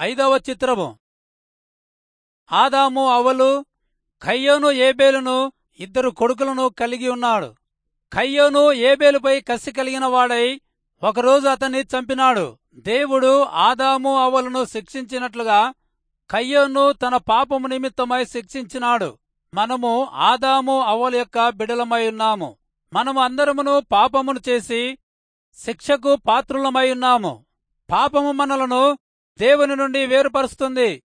ఐదవ చిత్రము ఆదాము అవలు కయ్యోను ఏబేలును ఇద్దరు కొడుకులను కలిగి ఉన్నాడు కయ్యోను ఏబేలుపై కసి కలిగిన వాడై ఒకరోజు అతన్ని చంపినాడు దేవుడు ఆదాము అవలను శిక్షించినట్లుగా కయ్యోను తన పాపము నిమిత్తమై శిక్షించినాడు మనము ఆదాము అవల యొక్క బిడలమై ఉన్నాము మనము అందరమును పాపమును చేసి శిక్షకు పాత్రులమై ఉన్నాము పాపము మనలను దేవుని నుండి వేరుపరుస్తుంది